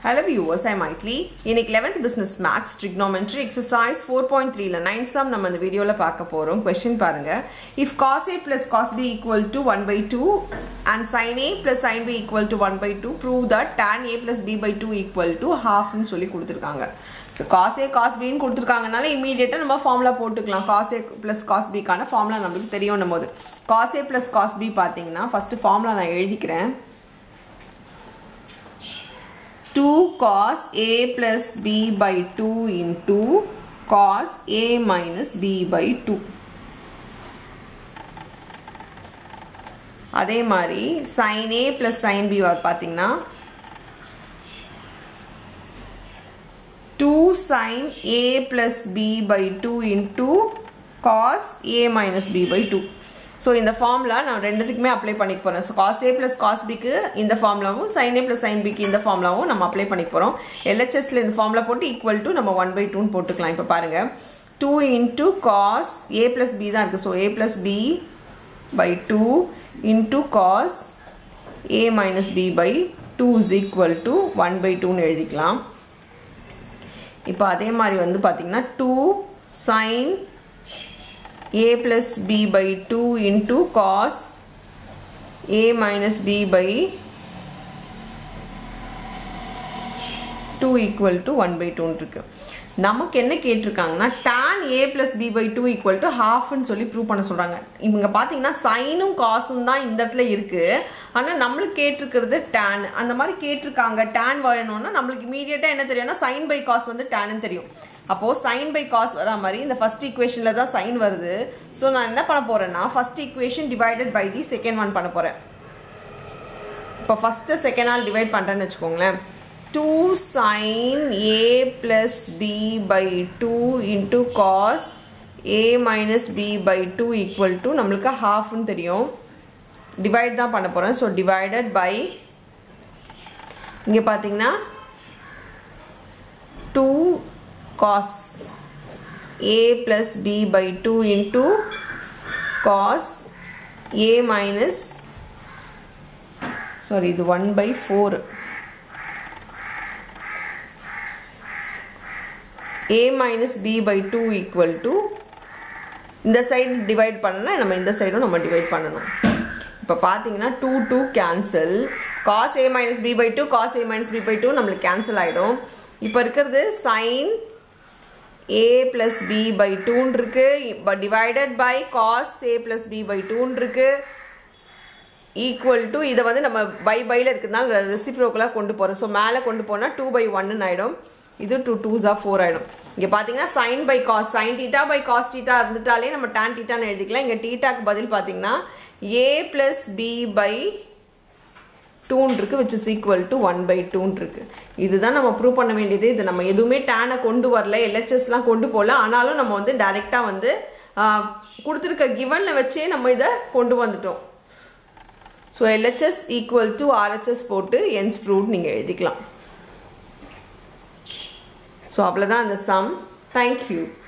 Hello viewers, I'm Maitli. இன்னைக்கு 11th business maths trigonometry exercise 4.3ல 9 sum நம்ம இந்த வீடியோல பார்க்க போறோம் question பாருங்க if cos a plus cos b equal to 1 by 2 and sin a plus sin b equal to 1 by 2 prove that tan a plus b by 2 equal to half னு சொல்லி கொடுத்துருக்காங்க so cos A cos பின்னு கொடுத்துருக்காங்கனால இமீடியட்டாக நம்ம formula போட்டுக்கலாம் cos A plus cos பிக்கான formula நம்மளுக்கு தெரியும் போது cos A plus cos B பார்த்தீங்கன்னா ஃபஸ்ட்டு ஃபார்முலா நான் எழுதிக்கிறேன் 2 cos a plus b by 2 into cos a minus b by 2 அதே மாதிரி sin a plus sin b பார்த்தீங்கன்னா 2 sin a plus b by 2 into cos a minus b by 2 so இந்த formula நான் ரெண்டுத்துக்குமே apply பண்ணிக்க போகிறேன் so cos A plus cos பிக்கு இந்த ஃபார்முலாவும் சைன் ஏ ப்ளஸ் சைன் பிக்கு இந்த ஃபார்முலாவும் நம்ம அப்ளை பண்ணிக்க போகிறோம் எல்ஹெச்எஸ்ல இந்த ஃபார்முலா போட்டு ஈக்குவல் டு நம்ம ஒன் பை டூன்னு போட்டுக்கலாம் இப்போ பாருங்கள் two into cos A plus B தான் இருக்குது so A plus B by two into cos A minus B by two is equal to one by டூன்னு எழுதிக்கலாம் இப்போ அதே மாதிரி வந்து பார்த்திங்கன்னா two sine a plus b by 2 into cos a minus b by 2 equal to 1 by 2 இருக்கு நமக்கு என்ன கேட்டிருக்காங்கன்னா tan a plus b by 2 equal to halfன்னு சொல்லி ப்ரூவ் பண்ண சொல்கிறாங்க இவங்க பார்த்தீங்கன்னா சைனும் காசும் தான் இந்த இடத்துல இருக்குது ஆனால் நம்மளுக்கு கேட்டிருக்கிறது tan அந்த மாதிரி கேட்டிருக்காங்க tan வரணும்னா நம்மளுக்கு இமீடியட்டாக என்ன தெரியும்னா சைன் பை காஸ் வந்து டேன்னு தெரியும் அப்போது சைன் பை காஸ் வரா மாதிரி இந்த ஃபஸ்ட் ஈக்குவேஷனில் தான் சைன் வருது ஸோ நான் என்ன பண்ண போகிறேன்னா first equation divided by the second one பண்ண போகிறேன் இப்போ ஃபஸ்ட்டு செகண்ட் ஆல் டிவைட் பண்ணுறேன்னு வச்சுக்கோங்களேன் two sine A plus B by two into cos A minus B by two equal to நம்மளுக்கு ஹாஃப்னு தெரியும் டிவைட் தான் பண்ண போகிறேன் ஸோ டிவைடட் பை இங்கே பார்த்தீங்கன்னா two cos a plus b by 2 into cos a minus sorry இது 1 by 4 a minus b by 2 equal to இந்த சைடு டிவைட் பண்ணனா நம்ம இந்த சைடும் நம்ம டிவைட் பண்ணணும் இப்போ பார்த்தீங்கன்னா two two cancel cos A minus B by two cos A minus B by two நம்மளுக்கு கேன்சல் ஆகிடும் இப்போ இருக்கிறது sine a plus b by 2 இருக்கு but divided by cos a plus b by 2 இருக்கு ஈக்குவல் டு இதை வந்து நம்ம by பையில் இருக்கிறதுனால ரெசிப்ரோக்கலாக கொண்டு போகிறோம் ஸோ மேலே கொண்டு போனால் டூ பை ஒன்னு ஆகிடும் இது டூ டூஸாக ஃபோர் ஆகிடும் இங்கே பார்த்தீங்கன்னா sine by cos sine theta by cos theta இருந்துட்டாலே நம்ம டேன் டீட்டான்னு எழுதிக்கலாம் இங்கே டீட்டாக்கு பதில் பார்த்தீங்கன்னா ஏ ப்ளஸ் பி பை டூன் இருக்குது which is equal to one by டூன் இருக்குது இதுதான் நம்ம ப்ரூவ் பண்ண வேண்டியது இது நம்ம எதுவுமே டேனை கொண்டு வரல எல்ஹெச்எஸ்லாம் கொண்டு போகல ஆனாலும் நம்ம வந்து டைரெக்டாக வந்து கொடுத்துருக்க கிவனில் வச்சே நம்ம இதை கொண்டு வந்துட்டோம் so LHS equal to RHS போட்டு என்ஸ் ப்ரூவ் நீங்கள் எழுதிக்கலாம் ஸோ அவ்வளோதான் அந்த சம் தேங்க்யூ